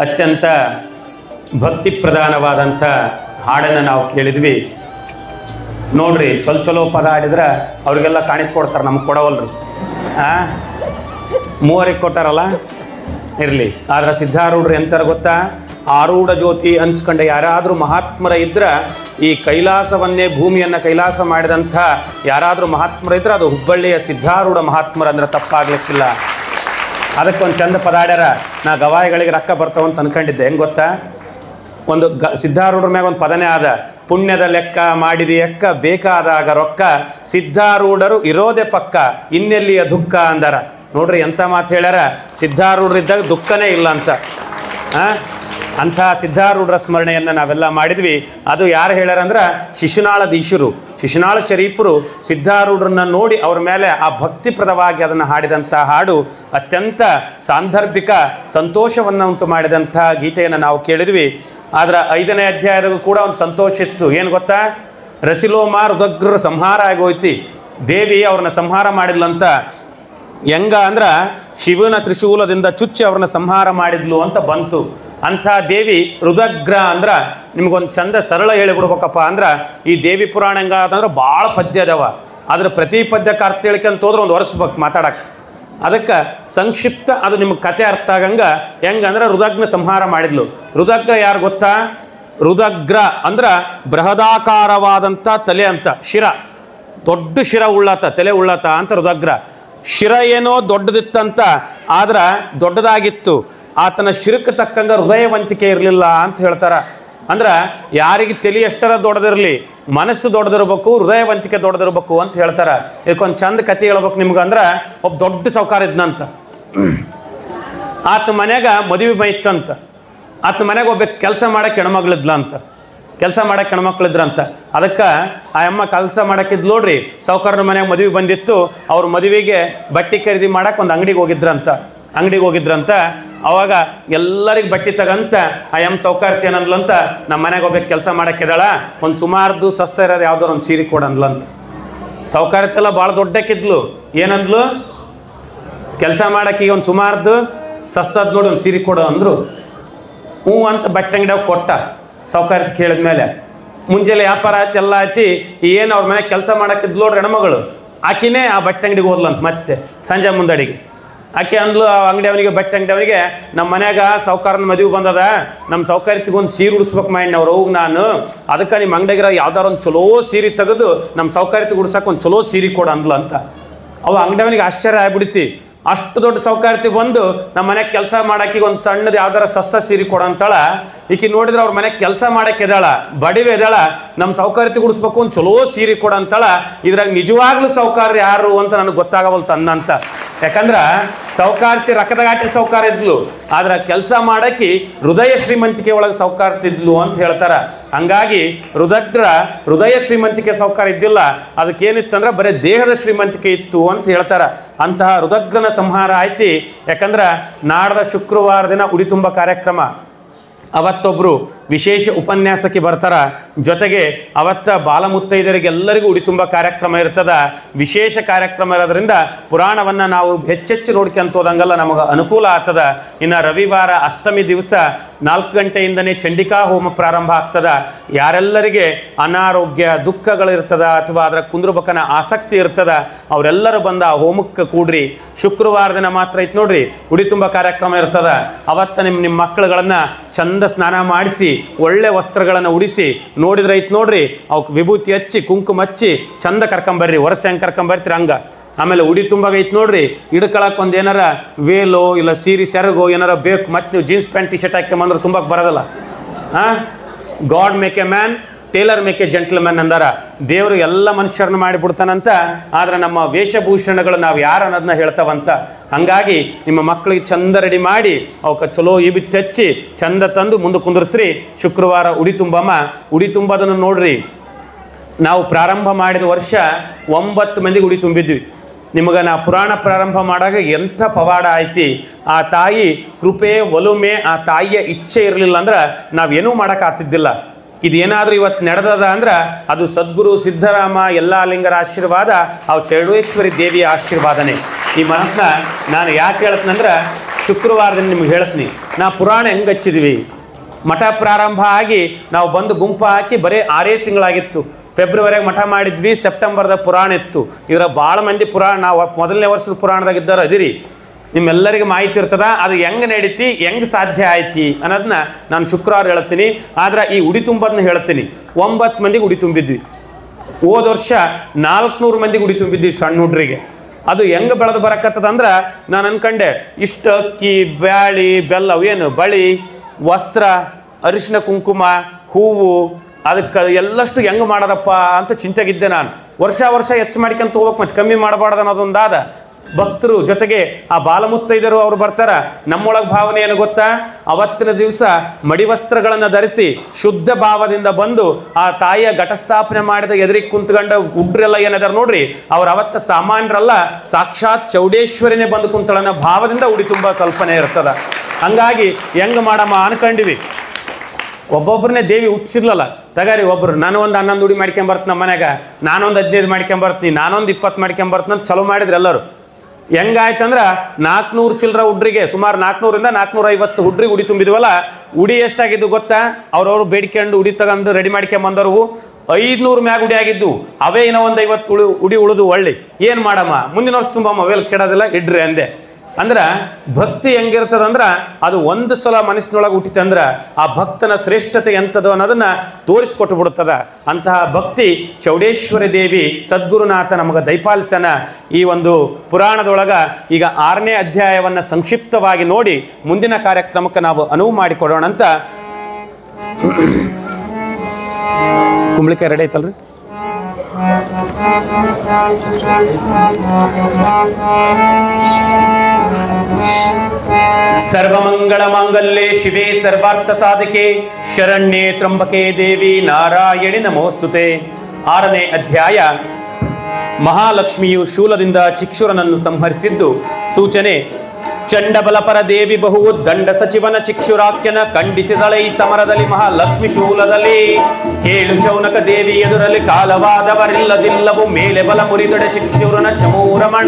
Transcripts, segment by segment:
ಅತ್ಯಂತ ಭಕ್ತಿ ಪ್ರಧಾನವಾದಂಥ ಹಾಡನ್ನು ನಾವು ಕೇಳಿದ್ವಿ ನೋಡ್ರಿ ಚಲೋ ಚಲೋ ಪದ ಹಾಡಿದ್ರೆ ಅವ್ರಿಗೆಲ್ಲ ಕಾಣಿಸ್ ಕೊಡ್ತಾರೆ ನಮ್ಗೆ ಕೊಡವಲ್ರಿ ಆ ಮೂವರಿಗೆ ಕೊಟ್ಟಾರಲ್ಲ ಇರಲಿ ಆದ್ರೆ ಸಿದ್ಧಾರೂಢರು ಎಂತಾರ ಗೊತ್ತಾ ಆರೂಢ ಜ್ಯೋತಿ ಅನ್ಸ್ಕೊಂಡೆ ಯಾರಾದರೂ ಮಹಾತ್ಮರ ಇದ್ರೆ ಈ ಕೈಲಾಸವನ್ನೇ ಭೂಮಿಯನ್ನು ಕೈಲಾಸ ಮಾಡಿದಂಥ ಯಾರಾದರೂ ಮಹಾತ್ಮರ ಇದ್ರೆ ಅದು ಹುಬ್ಬಳ್ಳಿಯ ಸಿದ್ಧಾರೂಢ ಮಹಾತ್ಮರ ಅಂದ್ರೆ ತಪ್ಪಾಗ್ಲಿಕ್ಕಿಲ್ಲ ಅದಕ್ಕೆ ಒಂದು ಚಂದ ಪದಾಡ್ಯಾರ ನಾ ಗವಾಯಿಗಳಿಗೆ ರೊಕ್ಕ ಬರ್ತಾವಂತ ಅನ್ಕೊಂಡಿದ್ದೆ ಹೆಂಗೆ ಗೊತ್ತಾ ಒಂದು ಗ ಸಿದ್ಧಾರೂಢರ ಮ್ಯಾಗ ಒಂದು ಪದನೇ ಆದ ಪುಣ್ಯದ ಲೆಕ್ಕ ಮಾಡಿದ ಎಕ್ಕ ಬೇಕಾದಾಗ ರೊಕ್ಕ ಸಿದ್ಧಾರೂಢರು ಇರೋದೇ ಪಕ್ಕ ಇನ್ನೆಲ್ಲಿಯ ದುಃಖ ಅಂದಾರ ನೋಡ್ರಿ ಎಂಥ ಮಾತು ಹೇಳ್ಯಾರ ಸಿದ್ಧಾರೂಢರಿದ್ದಾಗ ದುಃಖನೇ ಇಲ್ಲ ಅಂತ ಆ? ಅಂಥ ಸಿದ್ಧಾರೂಢರ ಸ್ಮರಣೆಯನ್ನು ನಾವೆಲ್ಲ ಮಾಡಿದ್ವಿ ಅದು ಯಾರು ಹೇಳ್ಯಾರ ಅಂದ್ರೆ ಶಿಶುನಾಳದೀಶರು ಶಿಶುನಾಳ ಶರೀಫರು ಸಿದ್ಧಾರೂಢರನ್ನ ನೋಡಿ ಅವ್ರ ಮೇಲೆ ಆ ಭಕ್ತಿಪ್ರದವಾಗಿ ಅದನ್ನು ಹಾಡಿದಂಥ ಹಾಡು ಅತ್ಯಂತ ಸಾಂದರ್ಭಿಕ ಸಂತೋಷವನ್ನು ಉಂಟು ಮಾಡಿದಂಥ ಗೀತೆಯನ್ನು ನಾವು ಕೇಳಿದ್ವಿ ಆದ್ರೆ ಐದನೇ ಅಧ್ಯಾಯದಾಗೂ ಕೂಡ ಒಂದು ಸಂತೋಷ ಇತ್ತು ಏನು ಗೊತ್ತಾ ರಸಿಲೋಮ ರುದಗ್ರ ಸಂಹಾರ ಆಗೋಯ್ತಿ ದೇವಿ ಅವ್ರನ್ನ ಸಂಹಾರ ಮಾಡಿದ್ಲಂತ ಹೆಂಗ ಅಂದ್ರ ಶಿವನ ತ್ರಿಶೂಲದಿಂದ ಚುಚ್ಚಿ ಅವ್ರನ್ನ ಸಂಹಾರ ಮಾಡಿದ್ಲು ಅಂತ ಬಂತು ಅಂಥ ದೇವಿ ರುದಗ್ರ ಅಂದ್ರ ನಿಮ್ಗೊಂದು ಚಂದ ಸರಳ ಹೇಳಿಬಿಡ್ಬೇಕಪ್ಪ ಅಂದ್ರ ಈ ದೇವಿ ಪುರಾಣ ಹೆಂಗ ಅಂತಂದ್ರೆ ಭಾಳ ಪದ್ಯ ಅದಾವ ಆದ್ರೆ ಪ್ರತಿ ಪದ್ಯಕ್ಕೆ ಅರ್ಥ ಹೇಳ್ಕೊಂತ ಹೋದ್ರೆ ಒಂದು ವರ್ಷಬೇಕು ಮಾತಾಡಕ್ಕೆ ಅದಕ್ಕೆ ಸಂಕ್ಷಿಪ್ತ ಅದು ನಿಮ್ಗೆ ಕತೆ ಅರ್ಥ ಆಗಂಗ ಹೆಂಗಂದ್ರೆ ರುದಗ್ನ ಸಂಹಾರ ಮಾಡಿದ್ಲು ರುದಗ್ರ ಯಾರು ಗೊತ್ತಾ ರುದಗ್ರ ಅಂದ್ರ ಬೃಹದಾಕಾರವಾದಂಥ ತಲೆ ಅಂತ ಶಿರ ದೊಡ್ಡ ಶಿರ ಉಳ್ಳಾತ ತಲೆ ಉಳ್ಳಾತ ಅಂತ ರುದಗ್ರ ಶಿರ ಏನೋ ದೊಡ್ಡದಿತ್ತಂತ ಆದ್ರ ದೊಡ್ಡದಾಗಿತ್ತು ಆತನ ಶಿರಕ್ಕೆ ತಕ್ಕಂಗ ಹೃದಯವಂತಿಕೆ ಇರಲಿಲ್ಲ ಅಂತ ಹೇಳ್ತಾರ ಅಂದ್ರ ಯಾರಿಗೆ ತಲೆ ಎಷ್ಟರ ದೊಡ್ಡದಿರಲಿ ಮನಸ್ಸು ದೊಡ್ಡದಿರ್ಬೇಕು ಹೃದಯವಂತಿಕೆ ದೊಡ್ಡದಿರ್ಬೇಕು ಅಂತ ಹೇಳ್ತಾರ ಇದಕ್ಕೊಂದು ಚಂದ ಕತೆ ಹೇಳ್ಬೇಕು ನಿಮ್ಗೆ ಅಂದ್ರ ಒಬ್ಬ ದೊಡ್ಡ ಸೌಕಾರ ಇದ್ನಂತ ಆತ ಮನ್ಯಾಗ ಮದುವೆ ಬೈತಂತ ಆತ ಮನ್ಯಾಗ ಒಬ್ಬ ಕೆಲಸ ಮಾಡಕ್ಕೆ ಹೆಣ್ಮಗಳಿದ್ಲ ಅಂತ ಕೆಲಸ ಮಾಡಕ್ಕೆ ಹೆಣ್ಮಕ್ಳಿದ್ರಂತ ಅದಕ್ಕೆ ಆ ಅಮ್ಮ ಕೆಲಸ ಮಾಡಕ್ಕಿದ್ ನೋಡ್ರಿ ಸಾವುಕಾರನ ಮನ್ಯಾಗ ಮದುವೆ ಬಂದಿತ್ತು ಅವ್ರ ಮದುವೆಗೆ ಬಟ್ಟೆ ಖರೀದಿ ಮಾಡಕ್ಕೆ ಒಂದು ಅಂಗಡಿಗೆ ಹೋಗಿದ್ರಂತ ಅಂಗಡಿಗೆ ಹೋಗಿದ್ರಂತ ಅವಾಗ ಎಲ್ಲರಿಗೆ ಬಟ್ಟೆ ತಗಂತ ಆ ಎಮ್ ಸೌಕಾರ್ತಿ ಏನಂದ್ಲಂತ ನಮ್ಮ ಮನ್ಯಾಗ ಒಬ್ಬ ಕೆಲಸ ಮಾಡಕ್ಕಿದಾಳ ಒಂದು ಸುಮಾರ್ದು ಸಸ್ತ ಇರೋದು ಯಾವ್ದಾರು ಒಂದು ಸೀರೆ ಕೊಡಂದ್ಲಂತ ಸೌಕಾರ್ತೆಲ್ಲ ಭಾಳ ದೊಡ್ಡಕ್ಕಿದ್ಲು ಏನಂದ್ಲು ಕೆಲಸ ಮಾಡಕ್ಕೆ ಒಂದು ಸುಮಾರ್ದು ಸಸ್ತದ್ ನೋಡಿ ಒಂದು ಸೀರೆ ಕೊಡು ಅಂದರು ಹ್ಞೂ ಅಂತ ಬಟ್ಟೆ ಅಂಗಡಿಯಾಗ ಕೊಟ್ಟ ಸೌಕರ್ಯ ಕೇಳಿದ ಮೇಲೆ ಮುಂಜಾನೆ ವ್ಯಾಪಾರ ಆಯ್ತು ಎಲ್ಲ ಆಯ್ತು ಏನು ಅವ್ರ ಮನೆಗೆ ಕೆಲಸ ಮಾಡಕ್ಕಿದ್ಲು ನೋಡ್ರಿ ಹೆಣ್ಮಗಳು ಆಕಿನೇ ಆ ಬಟ್ಟೆ ಅಂಗಡಿಗೆ ಹೋದ್ಲಂತ ಮತ್ತೆ ಸಂಜೆ ಮುಂದಡಿಗೆ ಆಕೆ ಅಂದ್ಲು ಆ ಅಂಗಡಿ ಅವನಿಗೆ ಬಟ್ಟೆ ಅಂಗಡಿ ಅವನಿಗೆ ನಮ್ಮ ಮನ್ಯಾಗ ಸೌಕಾರನ ಮದುವೆ ಬಂದದ ನಮ್ಮ ಸೌಕರ್ಯತಿಗೆ ಒಂದು ಸೀರೆ ಉಡಿಸ್ಬೇಕು ಮಾಡಿ ಅವ್ರು ಹೋಗಿ ನಾನು ಅದಕ್ಕೆ ನಿಮ್ಮ ಅಂಗಡಿಗಿರೋ ಯಾವ್ದಾರು ಒಂದು ಚಲೋ ಸೀರೆ ತೆಗೆದು ನಮ್ಮ ಸೌಕರ್ಯತಿಗೆ ಉಡ್ಸಕ್ಕೆ ಒಂದು ಚಲೋ ಸೀರೆ ಕೊಡು ಅಂದ್ಲು ಅಂತ ಅವ ಅಂಗಡಿಯವನಿಗೆ ಆಶ್ಚರ್ಯ ಆಗ್ಬಿಡ್ತಿ ಅಷ್ಟು ದೊಡ್ಡ ಸೌಕಾರ್ತಿ ಬಂದು ನಮ್ಮ ಮನೆಗೆ ಕೆಲಸ ಮಾಡಕ್ಕೆ ಒಂದು ಸಣ್ಣದು ಯಾವ್ದಾರ ಸಸ್ತ ಸೀರೆ ಕೊಡಂತಾಳ ಈಕಿ ನೋಡಿದ್ರೆ ಅವ್ರ ಮನೆಗೆ ಕೆಲಸ ಮಾಡಕ್ಕೆ ಎದಾಳ ಬಡಿವೆ ಎದಾಳ ನಮ್ಮ ಸೌಕಾರ್ತಿ ಗುಡಿಸ್ಬೇಕು ಒಂದು ಚಲೋ ಸೀರೆ ಕೊಡಂತಾಳ ಇದ್ರಾಗ ನಿಜವಾಗ್ಲೂ ಸೌಕಾರ ಯಾರು ಅಂತ ನನಗೆ ಗೊತ್ತಾಗವಲ್ತು ಅನ್ನಂತ ಯಾಕಂದ್ರ ಸೌಕಾರ್ತಿ ರಕದಗಾಟಿ ಸೌಕಾರ ಇದ್ಲು ಆದ್ರೆ ಕೆಲಸ ಮಾಡಕ್ಕೆ ಹೃದಯ ಶ್ರೀಮಂತಿಕೆ ಒಳಗೆ ಸೌಕಾರ್ತಿದ್ಲು ಅಂತ ಹೇಳ್ತಾರ ಹಂಗಾಗಿ ರುದಗ್ರ ಹೃದಯ ಶ್ರೀಮಂತಿಕೆ ಸೌಕಾರ ಇದ್ದಿಲ್ಲ ಅದಕ್ಕೇನಿತ್ತಂದ್ರೆ ಬರೀ ದೇಹದ ಶ್ರೀಮಂತಿಕೆ ಇತ್ತು ಅಂತ ಹೇಳ್ತಾರ ಅಂತಹ ರುದಗ್ರನ ಸಂಹಾರ ಆಯ್ತಿ ಯಾಕಂದ್ರ ನಾಡ್ದ ಶುಕ್ರವಾರ ದಿನ ಉಡಿ ತುಂಬ ಕಾರ್ಯಕ್ರಮ ಅವತ್ತೊಬ್ಬರು ವಿಶೇಷ ಉಪನ್ಯಾಸಕ್ಕೆ ಬರ್ತಾರ ಜೊತೆಗೆ ಅವತ್ತ ಬಾಲಮುತ್ತೈದರಿಗೆಲ್ಲರಿಗೂ ಉಡಿ ತುಂಬ ಕಾರ್ಯಕ್ರಮ ಇರ್ತದ ವಿಶೇಷ ಕಾರ್ಯಕ್ರಮ ಇರೋದ್ರಿಂದ ಪುರಾಣವನ್ನು ನಾವು ಹೆಚ್ಚೆಚ್ಚು ನೋಡ್ಕೊಂತ ಹೋದಂಗೆಲ್ಲ ನಮಗೆ ಅನುಕೂಲ ಆಗ್ತದ ಇನ್ನು ರವಿವಾರ ಅಷ್ಟಮಿ ದಿವಸ ನಾಲ್ಕು ಗಂಟೆಯಿಂದನೇ ಚಂಡಿಕಾ ಹೋಮ ಪ್ರಾರಂಭ ಆಗ್ತದ ಯಾರೆಲ್ಲರಿಗೆ ಅನಾರೋಗ್ಯ ದುಃಖಗಳಿರ್ತದ ಅಥವಾ ಅದರ ಕುಂದ್ರಬಕನ ಆಸಕ್ತಿ ಇರ್ತದ ಅವರೆಲ್ಲರೂ ಬಂದ ಆ ಹೋಮಕ್ಕೆ ಕೂಡ್ರಿ ಶುಕ್ರವಾರ ದಿನ ಮಾತ್ರ ಐತ್ ನೋಡ್ರಿ ಉಡಿ ತುಂಬ ಕಾರ್ಯಕ್ರಮ ಇರ್ತದ ಅವತ್ತ ನಿಮ್ಮ ನಿಮ್ಮ ಮಕ್ಕಳುಗಳನ್ನ ಚಂದ ಸ್ನಾನ ಮಾಡಿಸಿ ಒಳ್ಳೆ ವಸ್ತ್ರಗಳನ್ನು ಉಡಿಸಿ ನೋಡಿದ್ರೆ ಐತ್ ನೋಡ್ರಿ ಅವಕ್ಕೆ ವಿಭೂತಿ ಹಚ್ಚಿ ಕುಂಕುಮ ಹಚ್ಚಿ ಚಂದ ಕರ್ಕೊಂಬರ್ರಿ ವರ್ಷ ಹೆಂಗೆ ಕರ್ಕೊಂಬರ್ತೀರಿ ಹಂಗ ಆಮೇಲೆ ಉಡಿ ತುಂಬಾಗ ಐತ್ ನೋಡ್ರಿ ಹಿಡ್ಕೊಳಕ್ ಒಂದು ಏನಾರ ವೇಲೋ ಇಲ್ಲ ಸೀರೆ ಸೆರಗೋ ಏನಾರ ಬೇಕು ಮತ್ತೆ ನೀವು ಜೀನ್ಸ್ ಪ್ಯಾಂಟ್ ಟಿ ಶರ್ಟ್ ಹಾಕ್ಕೊಂಬಂದ್ರೆ ತುಂಬಕ್ಕೆ ಬರೋದಲ್ಲ ಆ God make a man tailor make a gentleman ಅಂದಾರ ದೇವರು ಎಲ್ಲ ಮನುಷ್ಯರನ್ನ ಮಾಡಿಬಿಡ್ತಾನಂತ ಆದ್ರೆ ನಮ್ಮ ವೇಷಭೂಷಣಗಳು ನಾವು ಯಾರು ಅನ್ನೋದನ್ನ ಹೇಳ್ತಾವಂತ ಹಂಗಾಗಿ ನಿಮ್ಮ ಮಕ್ಕಳಿಗೆ ಚಂದ ರೆಡಿ ಮಾಡಿ ಅವಕ್ಕೆ ಚಲೋ ಇಬಿ ತೆಚ್ಚಿ ಚಂದ ತಂದು ಮುಂದೆ ಕುಂದರ್ಸ್ರಿ ಶುಕ್ರವಾರ ಉಡಿ ತುಂಬಮ್ಮ ಉಡಿ ತುಂಬೋದನ್ನು ನೋಡ್ರಿ ನಾವು ಪ್ರಾರಂಭ ಮಾಡಿದ ವರ್ಷ ಒಂಬತ್ತು ಮಂದಿಗೆ ಉಡಿ ತುಂಬಿದ್ವಿ ನಿಮಗೆ ನಾ ಪುರಾಣ ಪ್ರಾರಂಭ ಮಾಡಾಗ ಎಂಥ ಪವಾಡ ಐತಿ ಆ ತಾಯಿ ಕೃಪೆ ಒಲುಮೆ ಆ ತಾಯಿಯ ಇಚ್ಛೆ ಇರಲಿಲ್ಲ ಅಂದ್ರೆ ನಾವೇನೂ ಮಾಡೋಕ್ಕಾಗ್ತಿದ್ದಿಲ್ಲ ಇದೇನಾದ್ರೂ ಇವತ್ತು ನಡೆದದ ಅಂದ್ರೆ ಅದು ಸದ್ಗುರು ಸಿದ್ಧರಾಮ ಎಲ್ಲ ಲಿಂಗರ ಆಶೀರ್ವಾದ ಅವು ಚೌಡೇಶ್ವರಿ ದೇವಿಯ ಆಶೀರ್ವಾದನೆ ಈ ಮಾತನ್ನ ನಾನು ಯಾಕೆ ಹೇಳ್ತೀನಂದ್ರೆ ಶುಕ್ರವಾರದಿಂದ ನಿಮ್ಗೆ ಹೇಳ್ತೀನಿ ನಾ ಪುರಾಣ ಹೆಂಗೆ ಹಚ್ಚಿದ್ವಿ ಮಠ ಪ್ರಾರಂಭ ಆಗಿ ನಾವು ಬಂದು ಗುಂಪು ಹಾಕಿ ಬರೀ ಆರೇ ತಿಂಗಳಾಗಿತ್ತು ಫೆಬ್ರವರಿಯಾಗ ಮಠ ಮಾಡಿದ್ವಿ ಸೆಪ್ಟೆಂಬರ್ದಾಗ ಪುರಾಣ ಇತ್ತು ಇದರ ಭಾಳ ಮಂದಿ ಪುರಾಣ ನಾವು ಮೊದಲನೇ ವರ್ಷದ ಪುರಾಣದಾಗ ಇದ್ದಾರೆ ಅದಿರಿ ನಿಮ್ಮೆಲ್ಲರಿಗೆ ಮಾಹಿತಿ ಇರ್ತದ ಅದು ಹೆಂಗೆ ನಡೀತಿ ಹೆಂಗೆ ಸಾಧ್ಯ ಆಯ್ತಿ ಅನ್ನೋದನ್ನ ನಾನು ಶುಕ್ರವಾರ ಹೇಳ್ತೀನಿ ಆದ್ರೆ ಈ ಉಡಿ ತುಂಬೋದನ್ನ ಹೇಳ್ತೀನಿ ಒಂಬತ್ತು ಮಂದಿಗೆ ಉಡಿ ತುಂಬಿದ್ವಿ ಹೋದ ವರ್ಷ ನಾಲ್ಕುನೂರು ಮಂದಿಗೆ ಉಡಿ ತುಂಬಿದ್ವಿ ಸಣ್ಣ ಹುಡ್ರಿಗೆ ಅದು ಹೆಂಗೆ ಬೆಳೆದು ಬರಕತ್ತದ ಅಂದ್ರೆ ನಾನು ಅನ್ಕಂಡೆ ಇಷ್ಟು ಅಕ್ಕಿ ಬ್ಯಾಳಿ ಬೆಲ್ಲ ಅವೇನು ಬಳಿ ವಸ್ತ್ರ ಅರಿಶಿನ ಕುಂಕುಮ ಹೂವು ಅದಕ್ಕೆ ಎಲ್ಲಷ್ಟು ಹೆಂಗೆ ಮಾಡೋದಪ್ಪ ಅಂತ ಚಿಂತೆಗಿದ್ದೆ ನಾನು ವರ್ಷ ವರ್ಷ ಹೆಚ್ಚು ಮಾಡ್ಕೊಂತ ಹೋಗ್ಬೇಕು ಮತ್ತೆ ಕಮ್ಮಿ ಮಾಡಬಾರ್ದು ಅನ್ನೋದೊಂದಾದ ಭಕ್ತರು ಜೊತೆಗೆ ಆ ಬಾಲಮುತ್ತೈದರು ಅವ್ರು ಬರ್ತಾರ ನಮ್ಮೊಳಗೆ ಭಾವನೆ ಏನು ಗೊತ್ತಾ ಅವತ್ತಿನ ದಿವಸ ಮಡಿವಸ್ತ್ರಗಳನ್ನು ಧರಿಸಿ ಶುದ್ಧ ಭಾವದಿಂದ ಬಂದು ಆ ತಾಯಿಯ ಘಟಸ್ಥಾಪನೆ ಮಾಡಿದ ಎದುರಿಗೆ ಕುಂತ್ಕೊಂಡ ಉಡ್ರೆಲ್ಲ ಏನದಾರ ನೋಡ್ರಿ ಅವ್ರ ಅವತ್ತ ಸಾಮಾನ್ಯರಲ್ಲ ಸಾಕ್ಷಾತ್ ಚೌಡೇಶ್ವರಿನೇ ಬಂದು ಕುಂತಳನ್ನ ಭಾವದಿಂದ ಉಡಿ ತುಂಬ ಕಲ್ಪನೆ ಇರ್ತದ ಹಂಗಾಗಿ ಹೆಂಗ್ ಮಾಡಮ್ಮ ಅನ್ಕೊಂಡಿವಿ ಒಬ್ಬೊಬ್ಬರನ್ನೇ ದೇವಿ ಹುಟ್ಟಿಸಿರ್ಲಲ್ಲ ತಗಾರಿ ಒಬ್ರು ನಾನು ಒಂದು ಹನ್ನೊಂದು ಉಡಿ ಮಾಡ್ಕೊಂಬರ್ತೀನಿ ನಮ್ಮ ಮನ್ಯಾಗ ನಾನೊಂದು ಹದಿನೈದು ಮಾಡ್ಕೊಂಬರ್ತೀನಿ ನಾನೊಂದು ಇಪ್ಪತ್ತು ಮಾಡ್ಕೊಂಬರ್ತೀನಿ ಅಂತ ಚಲೋ ಮಾಡಿದ್ರು ಎಲ್ಲರೂ ಹೆಂಗಾಯ್ತಂದ್ರೆ ನಾಲ್ಕುನೂರು ಚಿಲ್ಲರ ಹುಡ್ರಿಗೆ ಸುಮಾರು ನಾಲ್ಕುನೂರಿಂದ ನಾಲ್ಕುನೂರ ಐವತ್ತು ಹುಡ್ರಿಗೆ ಉಡಿ ತುಂಬಿದ್ವಲ್ಲ ಉಡಿ ಎಷ್ಟಾಗಿದ್ದು ಗೊತ್ತಾ ಅವ್ರವ್ರು ಬೇಡಿಕೊಂಡು ಉಡಿ ತಗೊಂಡು ರೆಡಿ ಮಾಡ್ಕೊಂಬಂದವ್ರು ಐದ್ನೂರು ಮ್ಯಾಗ ಉಡಿ ಆಗಿದ್ದು ಅವೇ ಇನ್ನೂ ಒಂದು ಐವತ್ತು ಉಳಿ ಉಡಿ ಉಳಿದು ಒಳ್ಳೆ ಏನು ಮಾಡಮ್ಮ ಮುಂದಿನ ವರ್ಷ ತುಂಬಮ್ಮ ಅವೆಲ್ಲ ಕೆಡೋದಿಲ್ಲ ಇಡ್ರಿ ಅಂದೆ ಅಂದ್ರ ಭಕ್ತಿ ಹೆಂಗಿರ್ತದಂದ್ರ ಅದು ಒಂದು ಸಲ ಮನಸ್ಸಿನೊಳಗೆ ಹುಟ್ಟಿತಂದ್ರ ಆ ಭಕ್ತನ ಶ್ರೇಷ್ಠತೆ ಎಂಥದ್ದು ಅನ್ನೋದನ್ನ ತೋರಿಸ್ಕೊಟ್ಟು ಬಿಡುತ್ತದ ಅಂತಹ ಭಕ್ತಿ ಚೌಡೇಶ್ವರಿ ದೇವಿ ಸದ್ಗುರುನಾಥ ನಮಗ ದೈಪಾಲಿಸನ ಈ ಒಂದು ಪುರಾಣದೊಳಗ ಈಗ ಆರನೇ ಅಧ್ಯಾಯವನ್ನ ಸಂಕ್ಷಿಪ್ತವಾಗಿ ನೋಡಿ ಮುಂದಿನ ಕಾರ್ಯಕ್ರಮಕ್ಕೆ ನಾವು ಅನುವು ಮಾಡಿಕೊಡೋಣ ಅಂತ ಕುಂಬಳಿಕಾಯಿ ರೆಡಿ ಐತಲ್ರಿ ಸರ್ವಮಂಗಳ ಮಾಂಗಲ್ಯೆ ಶಿವೆ ಸರ್ವಾರ್ಥ ಸಾಧಕೆ ಶರಣ್ಯೆ ತ್ರಂಬಕೆ ದೇವಿ ನಾರಾಯಣಿ ನಮೋಸ್ತುತೆ ಆರನೇ ಅಧ್ಯಾಯ ಮಹಾಲಕ್ಷ್ಮಿಯು ಶೂಲದಿಂದ ಚಿಕ್ಷುರನನ್ನು ಸಂಹರಿಸಿದ್ದು ಸೂಚನೆ ಚಂಡಬಲಪರ ದೇವಿ ಬಹು ದಂಡ ಸಚಿವನ ಚಿಕ್ಷುರಾಖ್ಯನ ಖಂಡಿಸಿದಳ ಈ ಸಮರದಲ್ಲಿ ಮಹಾಲಕ್ಷ್ಮಿ ಶೂಲದಲ್ಲಿ ಕೇಳು ಶೌನಕ ದೇವಿ ಎದುರಲ್ಲಿ ಕಾಲವಾದವರಿಲ್ಲದಿಲ್ಲವು ಮೇಲೆ ಬಲ ಮುರಿದೊಡೆ ಚಿಕ್ಷುರನ ಚಮೂರಮಣ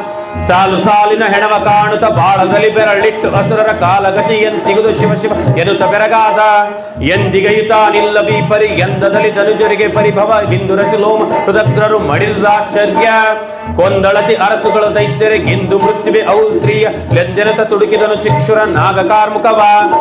ಸಾಲು ಸಾಲಿನ ಹೆಣವ ಕಾಣುತ್ತ ಬಾಳದಲ್ಲಿ ಬೆರಳಿಟ್ಟು ಅಸುರರ ಕಾಲಗತಿಯಂತಿಗುದು ಶಿವ ಶಿವ ಎನ್ನುತ್ತ ಬೆರಗಾದ ಎಂದಿಗೈತ ನಿಲ್ಲವಿ ಪರಿ ಎಂದದಲ್ಲಿ ಧನುಜರಿಗೆ ಪರಿಭವ ಹಿಂದುರಸಿ ಲೋಮ ಹೃದಗ್ರರು ಮಡಿದಾಶ್ಚರ್ಯ ಕೊಂದಳತಿ ಅರಸುಗಳು ದೈತ್ಯರೆ ಗಿಂದು ಮೃತ್ಯುವೆ ಔ ಸ್ತ್ರೀಯ ಲೆಂದೆನತ ತುಡುಕಿದನು ಚಿಕ್ಷುರ ನಾಗ ಕಾರ್ಮುಕವ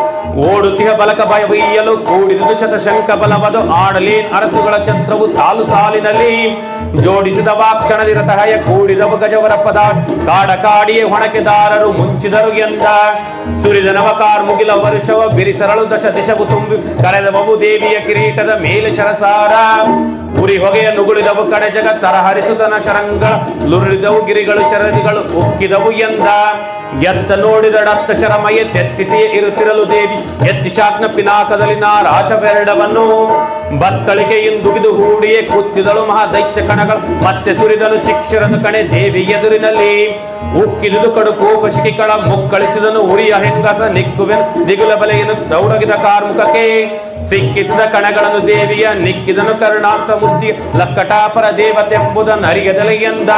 ಓಡುತಿಹ ಬಲಕ ಭಯವಯ್ಯಲು ಕೂಡಿದುದು ಶತಶಂಕ ಬಲವದು ಆಡಲೇನ್ ಅರಸುಗಳ ಛತ್ರವು ಸಾಲು ಸಾಲಿನಲ್ಲಿ ಜೋಡಿಸಿದ ವಾಕ್ಷಣದಿ ರಥಹಯ ಕೂಡಿದವು ಗಜವರ ಪದ ಕಾಡ ಕಾಡಿಯೇ ಹೊಣಕೆದಾರರು ಮುಂಚಿದರು ಎಂದ ಸುರಿದ ನವಕಾರ್ ಮುಗಿಲ ವರ್ಷವ ಬಿರಿಸರಳು ದಶ ದಿಶವು ತುಂಬಿ ಕರೆದವವು ದೇವಿಯ ಕಿರೀಟದ ಮೇಲೆ ಶರಸಾರ ಉರಿ ಹೊಗೆಯ ನುಗುಳಿದವು ಕಡೆ ಜಗತ್ತರ ಹರಿಸುತನ ಶರಂಗಳ ಲುರಿದವು ಗಿರಿಗಳು ಶರದಿಗಳು ಉಕ್ಕಿದವು ಎಂದ ಎತ್ತ ನೋಡಿದಡತ್ತ ಶರಮಯ ತೆತ್ತಿಸಿ ಇರುತ್ತಿರಲು ದೇವಿ ಎತ್ತಿ ಶಾಕ್ನ ಪಿನಾಕದಲ್ಲಿ ನಾ ರಾಜವೆರಡವನ್ನು ಬತ್ತಳಿಕೆಯಿಂದುಗಿದು ಹೂಡಿಯೇ ಕೂತಿದಳು ಮಹಾದೈತ್ಯ ಕಣಗಳು ಮತ್ತೆ ಸುರಿದನು ಚಿಕ್ಷರನು ಕಣೆ ದೇವಿ ಎದುರಿನಲ್ಲಿ ಉಕ್ಕಿದುದು ಕಡು ಕೋಪ ಶಿಖಿಗಳ ಮುಕ್ಕಳಿಸಿದನು ಉರಿಯ ಹೆಂಗಸ ನಿಕ್ಕುವೆನು ದಿಗುಲ ಬಲೆಯನ್ನು ದೌಡಗಿದ ಕಾರ್ಮುಕಕ್ಕೆ ಸಿಕ್ಕಿಸಿದ ಕಣಗಳನ್ನು ದೇವಿಯ ನಿಕ್ಕಿದನು ಕರುಣಾಂತ ಮುಷ್ಟಿ ಲಕ್ಕಟಾಪರ ದೇವತೆಂಬುದನ್ನು ಅರಿಯದಲೆ ಎಂದ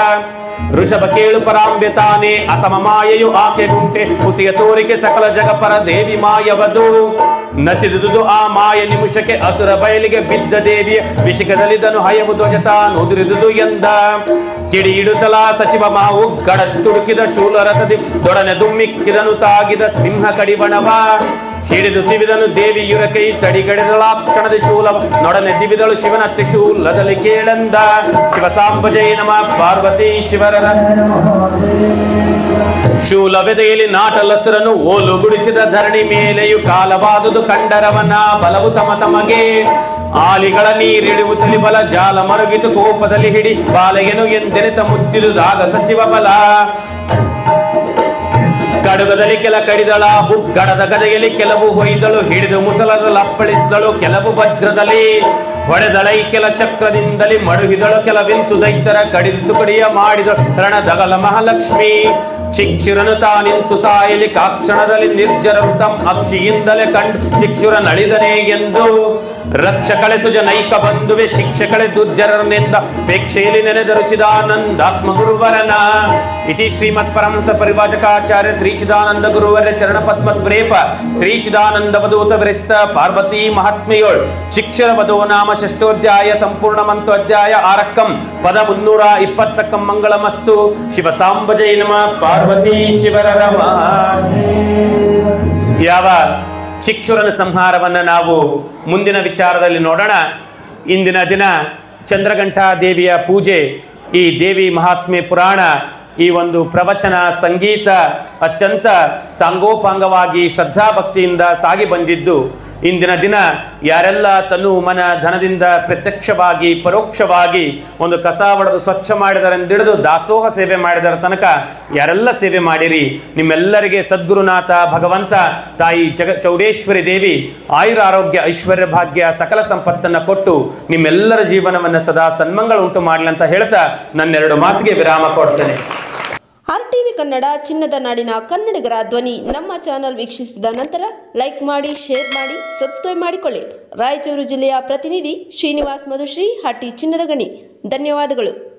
ಋಷಭ ಕೇಳು ಪರಾಂಬ್ಯ ತಾನೇ ಅಸಮ ಮಾಯೆಯು ಆಕೆ ಗುಂಟೆ ಹುಸಿಯ ತೋರಿಕೆ ಸಕಲ ಜಗಪರ ದೇವಿ ಮಾಯವದು ನಸಿದುದು ಆ ಮಾಯ ನಿಮಿಷಕ್ಕೆ ಅಸುರ ಬಯಲಿಗೆ ಬಿದ್ದ ದೇವಿಯ ವಿಷಿಕದಲ್ಲಿದನು ಹಯವು ಧ್ವಜ ತಾನುದುರಿದುದು ಎಂದ ಕಿಡಿಯಿಡುತ್ತಲ ಸಚಿವ ಮಾವು ಗಡ ತುಡುಕಿದ ಶೂಲರಥದಿ ದೊಡನೆ ದುಮ್ಮಿಕ್ಕಿದನು ತಾಗಿದ ಸಿಂಹ ಕಡಿವಣವ ಹಿಡಿದು ತಿವಿದನು ದೇವಿಯುರ ಕೈ ತಡಿಗಡಿದಳ ಕ್ಷಣದ ಶೂಲವ ನೊಡನೆ ದಿವಿದಳು ಶಿವನ ತ್ರಿಶೂಲದಲ್ಲಿ ಕೇಳಂದ ಶಿವ ಸಾಂಬಜಯ ನಮ ಪಾರ್ವತಿ ಶಿವರರ ಶೂಲವೆದೆಯಲ್ಲಿ ನಾಟಲಸುರನು ಓಲು ಗುಡಿಸಿದ ಧರಣಿ ಮೇಲೆಯು ಕಾಲವಾದುದು ಕಂಡರವನ ಬಲವು ತಮ ತಮಗೆ ಆಲಿಗಳ ನೀರಿಳಿವು ತಲಿ ಬಲ ಜಾಲ ಮರುಗಿತು ಕೋಪದಲ್ಲಿ ಹಿಡಿ ಬಾಲೆಯನು ಎಂದೆನೆತ ಮುತ್ತಿದುದಾಗ ಸಚಿವ ಬಲ ಕಡುಗದಲ್ಲಿ ಕೆಲ ಕಡಿದಳ ಹುಗ್ಗಡದ ಗದೆಯಲ್ಲಿ ಕೆಲವು ಹೊಯ್ದಳು ಹಿಡಿದು ಮುಸಲದಲ್ಲಿ ಅಪ್ಪಳಿಸಿದಳು ಕೆಲವು ವಜ್ರದಲ್ಲಿ ಹೊಡೆದಳೈ ಕೆಲ ಚಕ್ರದಿಂದಲೇ ಮಡುಹಿದಳು ಕೆಲವಿಂತು ದೈತ್ಯರ ಕಡಿದು ತುಕಡಿಯ ಮಾಡಿದಳು ರಣದಗಲ ಮಹಾಲಕ್ಷ್ಮಿ ಚಿಕ್ಷುರನು ತಾನಿಂತು ಸಾಯಲಿ ಕಾಕ್ಷಣದಲ್ಲಿ ನಿರ್ಜರರು ತಮ್ಮ ಅಕ್ಷಿಯಿಂದಲೇ ಕಂಡು ಚಿಕ್ಷುರ ನಳಿದನೆ ಎಂದು ರಕ್ಷ ಕಳೆಸು ಜನೈಕ ಬಂಧುವೆ ಶಿಕ್ಷಕಳೆ ದುರ್ಜರನೆಂದ ಪೇಕ್ಷೆಯಲ್ಲಿ ನೆನೆದರು ಚಿದಾನಂದಾತ್ಮ ಗುರುವರನ ಇತಿ ಶ್ರೀಮತ್ ಪರಮಂಸ ಪರಿವಾಚಕಾಚಾರ್ಯ ಶ್ರೀ ಚಿದಾನಂದ ಗುರುವರ ಚರಣ ಪದ್ಮದ್ರೇಪ ಶ್ರೀ ಚಿದಾನಂದ ವಧೂತ ವಿರಚಿತ ಪಾರ್ವತಿ ಮಹಾತ್ಮೆಯೋಳ್ ಶಿಕ್ಷರ ವಧೋ ನಾಮ ಷಷ್ಠೋಧ್ಯಾಯ ಸಂಪೂರ್ಣ ಮಂತ್ವಾಧ್ಯಾಯ ಆರಕ್ಕಂ ಪದ ಮುನ್ನೂರ ಇಪ್ಪತ್ತಕ್ಕಂ ಮಂಗಳಮಸ್ತು ಶಿವ ಸಾಂಬಜೈ ನಮ ಪಾರ್ವತಿ ಶಿವರ ರಮ ಯಾವ ಚಿಕ್ಷುರನ ಸಂಹಾರವನ್ನ ನಾವು ಮುಂದಿನ ವಿಚಾರದಲ್ಲಿ ನೋಡೋಣ ಇಂದಿನ ದಿನ ಚಂದ್ರಘಂಟಾ ದೇವಿಯ ಪೂಜೆ ಈ ದೇವಿ ಮಹಾತ್ಮೆ ಪುರಾಣ ಈ ಒಂದು ಪ್ರವಚನ ಸಂಗೀತ ಅತ್ಯಂತ ಸಾಂಗೋಪಾಂಗವಾಗಿ ಶ್ರದ್ಧಾಭಕ್ತಿಯಿಂದ ಸಾಗಿ ಬಂದಿದ್ದು ಇಂದಿನ ದಿನ ಯಾರೆಲ್ಲ ತನು ಮನ ಧನದಿಂದ ಪ್ರತ್ಯಕ್ಷವಾಗಿ ಪರೋಕ್ಷವಾಗಿ ಒಂದು ಕಸ ಹೊಡೆದು ಸ್ವಚ್ಛ ಮಾಡಿದರೆಂದಿಡಿದು ದಾಸೋಹ ಸೇವೆ ಮಾಡಿದರ ತನಕ ಯಾರೆಲ್ಲ ಸೇವೆ ಮಾಡಿರಿ ನಿಮ್ಮೆಲ್ಲರಿಗೆ ಸದ್ಗುರುನಾಥ ಭಗವಂತ ತಾಯಿ ಜಗ ಚೌಡೇಶ್ವರಿ ದೇವಿ ಆಯುರ ಆರೋಗ್ಯ ಐಶ್ವರ್ಯ ಭಾಗ್ಯ ಸಕಲ ಸಂಪತ್ತನ್ನು ಕೊಟ್ಟು ನಿಮ್ಮೆಲ್ಲರ ಜೀವನವನ್ನು ಸದಾ ಸನ್ಮಂಗಳ ಉಂಟು ಮಾಡಲಿ ಅಂತ ಹೇಳ್ತಾ ನನ್ನೆರಡು ಮಾತಿಗೆ ವಿರಾಮ ಕೊಡ್ತೇನೆ ಆರ್ ಟಿವಿ ಕನ್ನಡ ಚಿನ್ನದ ನಾಡಿನ ಕನ್ನಡಿಗರ ಧ್ವನಿ ನಮ್ಮ ಚಾನಲ್ ವೀಕ್ಷಿಸಿದ ನಂತರ ಲೈಕ್ ಮಾಡಿ ಶೇರ್ ಮಾಡಿ ಸಬ್ಸ್ಕ್ರೈಬ್ ಮಾಡಿಕೊಳ್ಳಿ ರಾಯಚೂರು ಜಿಲ್ಲೆಯ ಪ್ರತಿನಿಧಿ ಶ್ರೀನಿವಾಸ್ ಮಧುಶ್ರೀ ಹಟ್ಟಿ ಚಿನ್ನದ ಗಣಿ ಧನ್ಯವಾದಗಳು